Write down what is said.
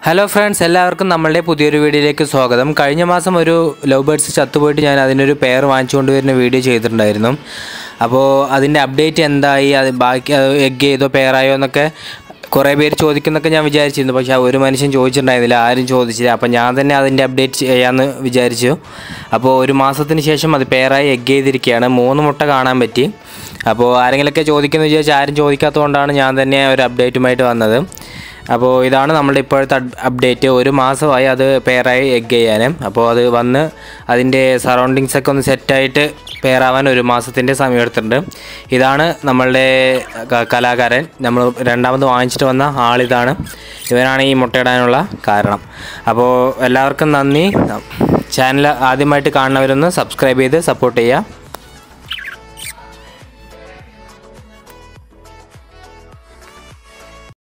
hello friends എല്ലാവർക്കും നമ്മളുടെ പുതിയൊരു വീഡിയോയിലേക്ക് സ്വാഗതം കഴിഞ്ഞ മാസം ഒരു ലവ് ബേർഡ്സ് ചത്തുപോയിട്ട് ഞാൻ അതിനൊരു പെയർ വാങ്ങിച്ചുകൊണ്ട് വരുന്ന വീഡിയോ ചെയ്തിട്ടുണ്ടായിരുന്നു അപ്പോൾ അതിൻ്റെ അപ്ഡേറ്റ് എന്തായി അത് ബാക്കി എഗ് ചെയ്തോ പെയറായോ എന്നൊക്കെ കുറേ പേര് ചോദിക്കുന്നൊക്കെ ഞാൻ വിചാരിച്ചിരുന്നു പക്ഷേ ഒരു മനുഷ്യൻ ചോദിച്ചിട്ടുണ്ടായിരുന്നില്ല ആരും ചോദിച്ചില്ല അപ്പോൾ ഞാൻ തന്നെ അതിൻ്റെ അപ്ഡേറ്റ് ചെയ്യാമെന്ന് വിചാരിച്ചു അപ്പോൾ ഒരു മാസത്തിന് ശേഷം അത് പെയറായി എഗ് ചെയ്തിരിക്കുകയാണ് മൂന്ന് മുട്ട കാണാൻ പറ്റി അപ്പോൾ ആരെങ്കിലുമൊക്കെ ചോദിക്കുന്നു വിചാരിച്ച് ആരും ചോദിക്കാത്തതുകൊണ്ടാണ് ഞാൻ തന്നെ ഒരു അപ്ഡേറ്റുമായിട്ട് വന്നത് അപ്പോൾ ഇതാണ് നമ്മുടെ ഇപ്പോഴത്തെ അപ്ഡേറ്റ് ഒരു മാസമായി അത് പെയറായി എഗ് ചെയ്യാൻ അപ്പോൾ അത് വന്ന് അതിൻ്റെ സറൗണ്ടിങ്സ് ഒക്കെ ഒന്ന് സെറ്റായിട്ട് പെയറാവാൻ ഒരു മാസത്തിൻ്റെ സമയം എടുത്തിട്ടുണ്ട് ഇതാണ് നമ്മളുടെ ക- കലാകാരൻ നമ്മൾ രണ്ടാമത് വാങ്ങിച്ചിട്ട് വന്ന ആളിതാണ് ഇവനാണ് ഈ മുട്ടയിടാനുള്ള കാരണം അപ്പോൾ എല്ലാവർക്കും നന്ദി ചാനൽ ആദ്യമായിട്ട് കാണുന്നവരൊന്ന് സബ്സ്ക്രൈബ് ചെയ്ത് സപ്പോർട്ട് ചെയ്യുക